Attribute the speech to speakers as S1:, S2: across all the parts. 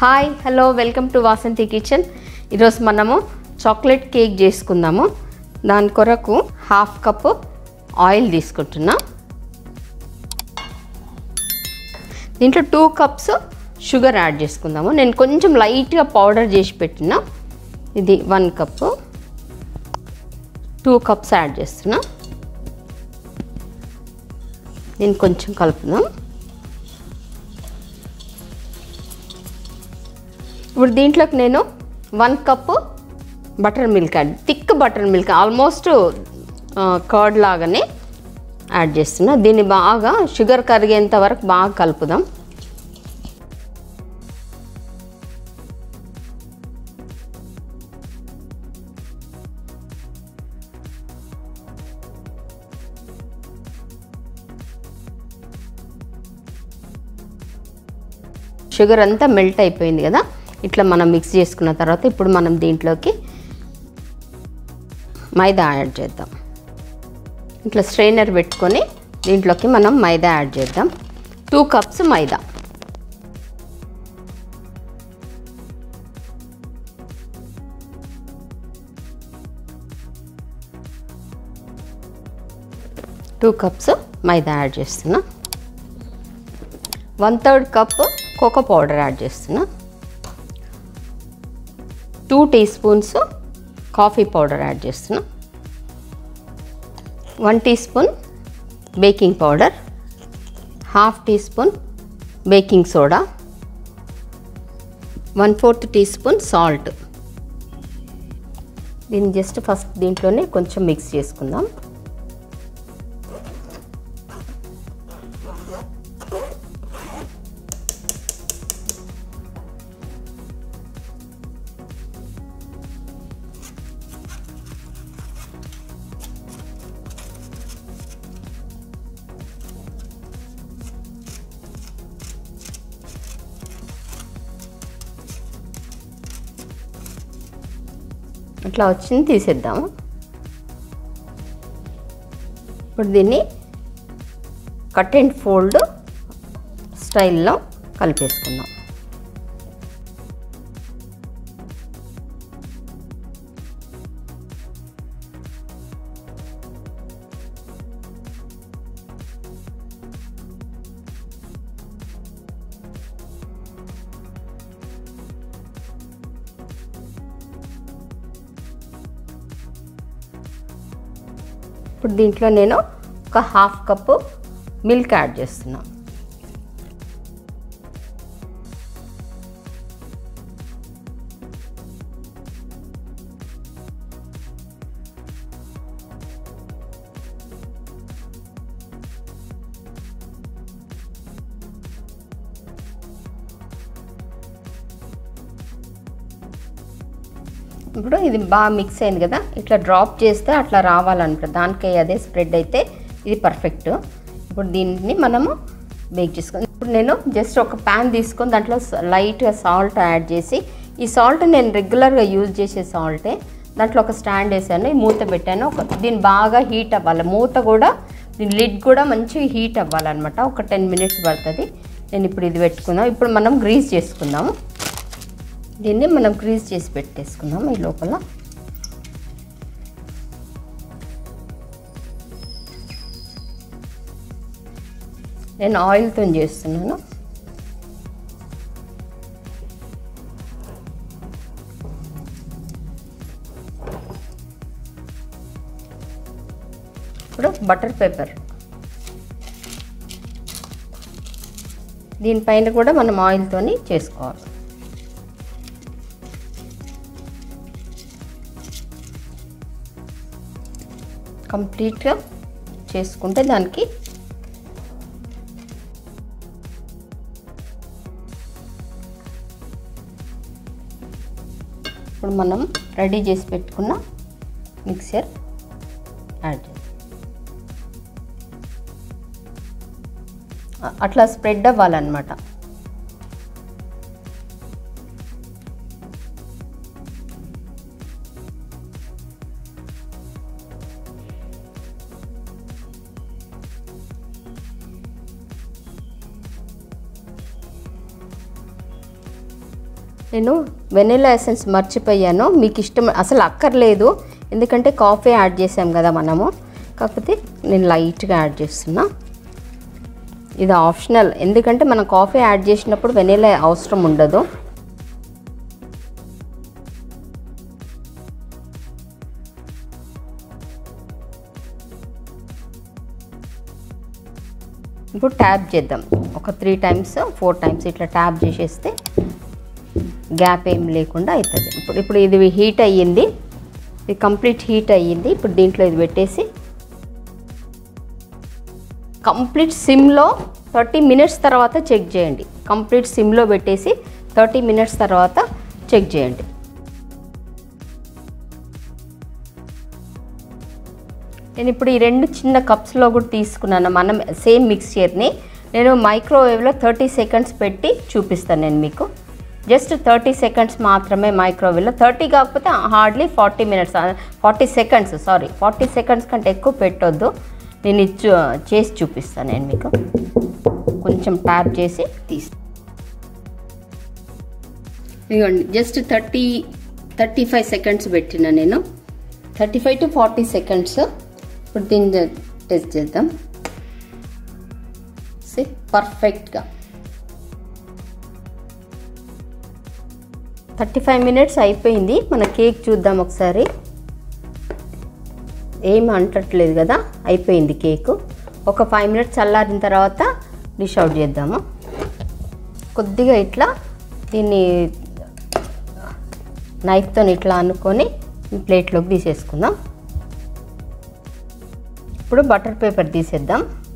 S1: hi hello welcome to Vasanthi kitchen ఈరోజు మనము chocolate cake చేసుకుందాము దాని కొరకు హాఫ్ కప్పు ఆయిల్ తీసుకుంటున్నా దీంట్లో టూ కప్స్ షుగర్ యాడ్ చేసుకుందాము నేను కొంచెం లైట్గా పౌడర్ చేసి పెట్టిన ఇది one cup two cups add చేస్తున్నా దీన్ని కొంచెం కలుపుదాం ఇప్పుడు దీంట్లోకి నేను one cup buttermilk add thick buttermilk almost curd లాగానే యాడ్ చేస్తున్నా దీన్ని బాగా షుగర్ కరిగేంత వరకు బాగా కలుపుదాం షుగర్ అంతా మెల్ట్ అయిపోయింది కదా ఇట్లా మనం మిక్స్ చేసుకున్న తర్వాత ఇప్పుడు మనం దీంట్లోకి మైదా యాడ్ చేద్దాం ఇట్లా స్ట్రైనర్ పెట్టుకొని దీంట్లోకి మనం మైదా యాడ్ చేద్దాం two cups maida two cups maida add చేస్తున్నా one third cup cocoa powder add చేస్తున్నా two teaspoons coffee powder add చేస్తున్నా one teaspoon baking powder half teaspoon baking soda one fourth teaspoon salt దీన్ని just first దీంట్లోనే కొంచెం mix చేసుకుందాం అట్లా వచ్చింది తీసేద్దాము ఇప్పుడు దీన్ని కట్ అండ్ ఫోల్డ్ స్టైల్లో కలిపేసుకుందాం ఇప్పుడు దీంట్లో నేను ఒక హాఫ్ కప్పు మిల్క్ యాడ్ చేస్తున్నా ఇప్పుడు ఇది బాగా మిక్స్ అయింది కదా ఇట్లా డ్రాప్ చేస్తే అట్లా రావాలన్నమాట దానికి అదే స్ప్రెడ్ అయితే ఇది పర్ఫెక్ట్ ఇప్పుడు దీన్ని మనము బేక్ చేసుకుందాం ఇప్పుడు నేను జస్ట్ ఒక ప్యాన్ తీసుకొని దాంట్లో లైట్గా సాల్ట్ యాడ్ చేసి ఈ సాల్ట్ నేను రెగ్యులర్గా యూజ్ చేసే సాల్టే దాంట్లో ఒక స్టాండ్ వేసాను ఈ మూత పెట్టాను ఒక దీన్ని బాగా హీట్ అవ్వాలి మూత కూడా దీని లిడ్ కూడా మంచిగా హీట్ అవ్వాలన్నమాట ఒక టెన్ మినిట్స్ పడుతుంది నేను ఇప్పుడు ఇది పెట్టుకుందాం ఇప్పుడు మనం గ్రీస్ చేసుకుందాము దీన్ని మనం గ్రీజ్ చేసి పెట్టేసుకుందాం ఈ లోపల నేను ఆయిల్తో చేస్తున్నాను ఇప్పుడు బటర్ పేపర్ దీనిపైన కూడా మనం ఆయిల్తోని చేసుకోవాలి కంప్లీట్గా చేసుకుంటే దానికి ఇప్పుడు మనం రెడీ చేసి పెట్టుకున్న మిక్సర్ యాడ్ చేద్దాం అట్లా స్ప్రెడ్ అవ్వాలన్నమాట నేను వెనిలా ఎసెన్స్ మర్చిపోయాను మీకు ఇష్టం అసలు అక్కర్లేదు ఎందుకంటే కాఫీ యాడ్ చేసాం కదా మనము కాకపోతే నేను లైట్గా యాడ్ చేస్తున్నా ఇది ఆప్షనల్ ఎందుకంటే మనం కాఫీ యాడ్ చేసినప్పుడు వెనిలా అవసరం ఉండదు ఇప్పుడు ట్యాప్ చేద్దాం ఒక త్రీ టైమ్స్ ఫోర్ టైమ్స్ ఇట్లా ట్యాప్ చేసేస్తే గ్యాప్ ఏం లేకుండా అవుతుంది ఇప్పుడు ఇప్పుడు ఇది హీట్ అయ్యింది ఇది కంప్లీట్ హీట్ అయ్యింది ఇప్పుడు దీంట్లో ఇది పెట్టేసి కంప్లీట్ సిమ్లో థర్టీ మినిట్స్ తర్వాత చెక్ చేయండి కంప్లీట్ సిమ్లో పెట్టేసి థర్టీ మినిట్స్ తర్వాత చెక్ చేయండి నేను ఇప్పుడు ఈ రెండు చిన్న కప్స్లో కూడా తీసుకున్నాను మనం సేమ్ మిక్స్చర్ని నేను మైక్రోవేవ్లో థర్టీ సెకండ్స్ పెట్టి చూపిస్తాను నేను మీకు జస్ట్ థర్టీ సెకండ్స్ మాత్రమే మైక్రోవేవ్లో థర్టీ కాకపోతే hardly forty minutes forty seconds sorry forty seconds కంటే ఎక్కువ పెట్టొద్దు నేను ఇది చూ- చేసి చూపిస్తాను నేను మీకు కొంచెం ట్యాప్ చేసి తీసి ఇదిగోండి just thirty thirty five seconds పెట్టిన నేను thirty five to forty seconds ఇప్పుడు దీన్ని టెస్ట్ చేద్దాం సి పర్ఫెక్ట్గా థర్టీ ఫైవ్ మినిట్స్ అయిపోయింది మన కేక్ చూద్దాం ఒకసారి ఏం అంటట్లేదు కదా అయిపోయింది కేకు ఒక ఫైవ్ మినిట్స్ చల్లారిన తర్వాత డిష్ అవుట్ చేద్దాము కొద్దిగా ఇట్లా దీన్ని నైఫ్తో ఇట్లా అనుకొని ప్లేట్లోకి తీసేసుకుందాం ఇప్పుడు బటర్ పేపర్ తీసేద్దాం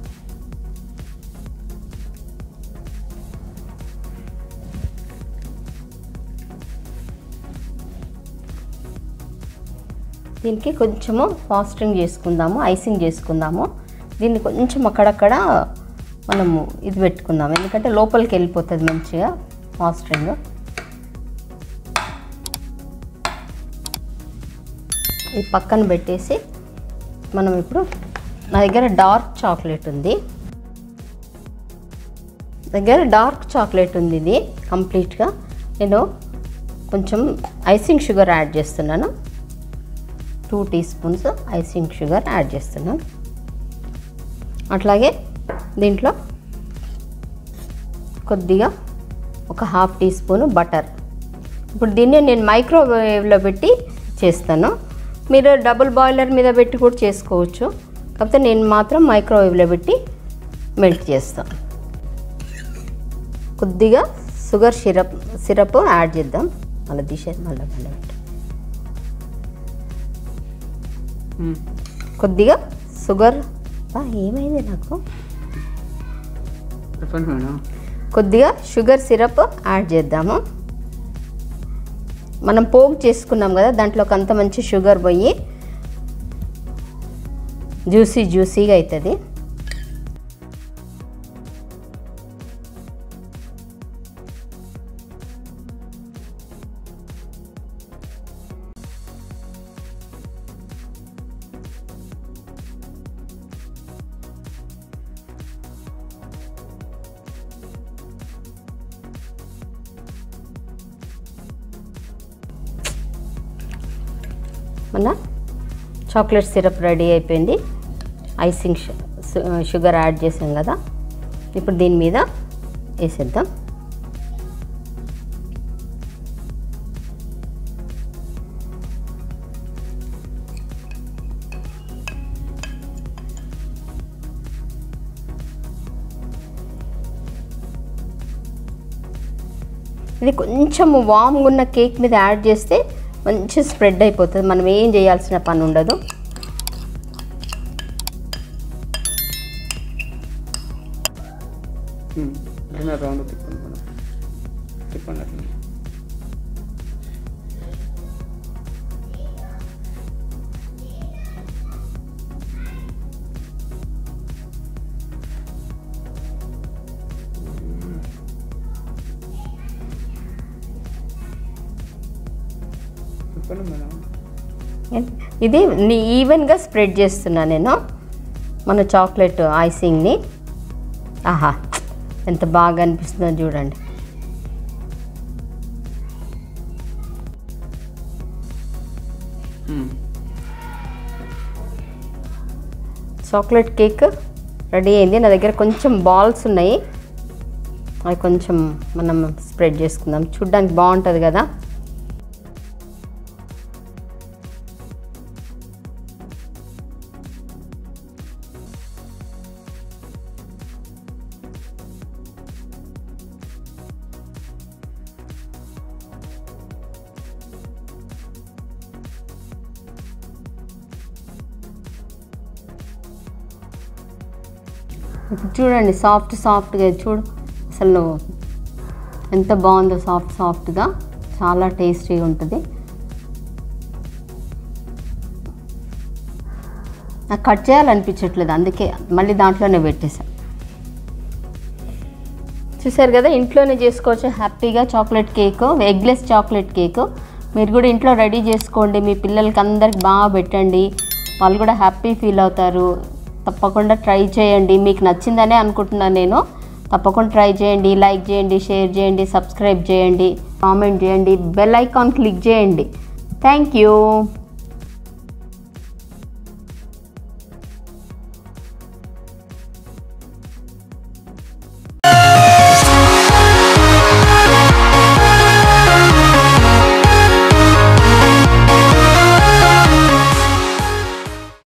S1: దీనికి కొంచెము ఫాస్టింగ్ చేసుకుందాము ఐసింగ్ చేసుకుందాము దీన్ని కొంచెం అక్కడక్కడ మనము ఇది పెట్టుకుందాం ఎందుకంటే లోపలికి వెళ్ళిపోతుంది మంచిగా ఫాస్టింగ్ ఈ పక్కన పెట్టేసి మనం ఇప్పుడు నా దగ్గర డార్క్ చాక్లెట్ ఉంది దగ్గర డార్క్ చాక్లెట్ ఉంది ఇది కంప్లీట్గా నేను కొంచెం ఐసింగ్ షుగర్ యాడ్ చేస్తున్నాను two teaspoons icing sugar add చేస్తున్నాను అట్లాగే దీంట్లో కొద్దిగా ఒక హాఫ్ టీ స్పూన్ బటర్ ఇప్పుడు దీన్ని నేను మైక్రోవేవ్లో పెట్టి చేస్తాను మీరు డబుల్ బాయిలర్ మీద పెట్టి కూడా చేసుకోవచ్చు కాకపోతే నేను మాత్రం మైక్రోవేవ్లో పెట్టి మెల్ట్ చేస్తాను కొద్దిగా షుగర్ సిరప్ సిరప్ యాడ్ చేద్దాం మళ్ళీ తీసేది మళ్ళీ మళ్ళీ పెట్టి కొద్దిగా షుగర్ బా, ఏమైంది నాకు
S2: చెప్పండి మేడం
S1: కొద్దిగా షుగర్ సిరప్ యాడ్ చేద్దాము మనం పోగు చేసుకున్నాం కదా దాంట్లోకి అంత మంచి షుగర్ పోయి జ్యూసీ జ్యూసీగా అవుతుంది మన చాక్లెట్ సిరప్ రెడీ అయిపోయింది ఐసింగ్ షు- షు- షుగర్ యాడ్ చేసాం కదా ఇప్పుడు దీని మీద వేసేద్దాం ఇది కొంచెం వామ్గా ఉన్న కేక్ మీద యాడ్ చేస్తే మంచి స్ప్రెడ్ అయిపోతుంది మనం ఏం చేయాల్సిన పని ఉండదు
S2: అట్లనే రౌండ్ తిప్పండి మేడం తిప్పండి అట్లా తిప్పండి మేడం
S1: ఇది ని- ఈవెన్గా స్ప్రెడ్ చేస్తున్నా నేను మన చాక్లెట్ ఐసింగ్ని ఆహా ఎంత బాగా అనిపిస్తుందో చూడండి చాక్లెట్ కేక్ రెడీ అయింది నా దగ్గర కొంచెం బాల్స్ ఉన్నాయి అవి కొంచెం మనం స్ప్రెడ్ చేసుకుందాం చూడ్డానికి బాగుంటుంది కదా ఇప్పుడు చూడండి సాఫ్ట్ సాఫ్ట్గా చూడు అసలు నువ్వు ఎంత బాగుందో సాఫ్ట్ సాఫ్ట్గా చాలా టేస్టీగా ఉంటుంది నాకు కట్ చేయాలనిపించట్లేదు అందుకే మళ్ళీ దాంట్లోనే పెట్టేశాను చూసారు కదా ఇంట్లోనే చేసుకోవచ్చు హ్యాపీగా chocolate cake eggless chocolate cake మీరు కూడా ఇంట్లో రెడీ చేసుకోండి మీ పిల్లలకి అందరికి బాగా పెట్టండి వాళ్ళు కూడా హ్యాపీ ఫీల్ అవుతారు తప్పకుండా ట్రై చేయండి మీకు నచ్చిందనే అనుకుంటున్నాను నేను తప్పకుండా ట్రై చేయండి లైక్ చేయండి షేర్ చేయండి సబ్స్క్రైబ్ చేయండి కామెంట్ చేయండి బెల్ ఐకాన్ క్లిక్ చేయండి థ్యాంక్ యూ